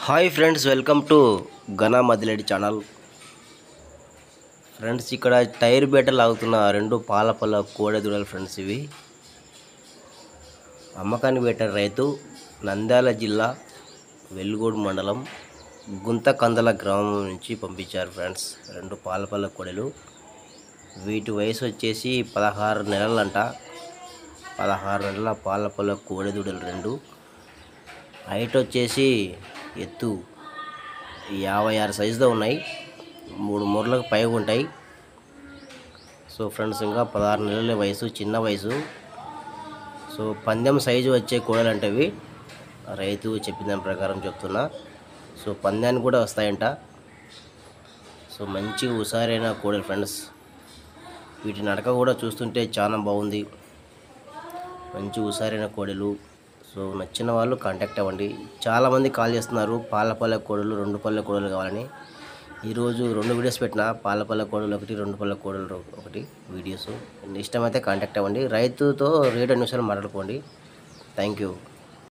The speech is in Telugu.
హాయ్ ఫ్రెండ్స్ వెల్కమ్ టు ఘనా మదిలేడి ఛానల్ ఫ్రెండ్స్ ఇక్కడ టైర్ బేటలు ఆగుతున్న రెండు పాల పళ్ళ కోడెదూడలు ఫ్రెండ్స్ ఇవి అమ్మకాన్ని పెట్టిన రైతు నంద్యాల జిల్లా వెల్లుగోడు మండలం గుంతకందల గ్రామం నుంచి పంపించారు ఫ్రెండ్స్ రెండు పాల పళ్ళ కోడెలు వీటి వయసు వచ్చేసి పదహారు నెలలంట పదహారు నెలల పాల పళ్ళ కోడెదూడలు రెండు హైట్ వచ్చేసి ఎత్తు యాభై ఆరు సైజులో ఉన్నాయి మూడు మూరలకు పైగా ఉంటాయి సో ఫ్రెండ్స్ ఇంకా పదహారు నెలల వయసు చిన్న వయసు సో పందెం సైజు వచ్చే కోడలు అంటే ఇవి రైతు చెప్పిన దాని ప్రకారం చెప్తున్నా సో పందానికి కూడా వస్తాయంట సో మంచి హుషారైన కోడలు ఫ్రెండ్స్ వీటి నడక కూడా చూస్తుంటే చాలా బాగుంది మంచి హుషారైన కోడలు సో నచ్చిన వాళ్ళు కాంటాక్ట్ అవ్వండి చాలామంది కాల్ చేస్తున్నారు పాలపల్లె కోడలు రెండు పల్లె కోడలు కావాలని ఈరోజు రెండు వీడియోస్ పెట్టిన పాలపల్లె కోడలు ఒకటి రెండు పల్లె కోడలు ఒకటి వీడియోస్ ఇష్టమైతే కాంటాక్ట్ అవ్వండి రైతుతో రేట్ నిమిషాలు మాట్లాడుకోండి థ్యాంక్ యూ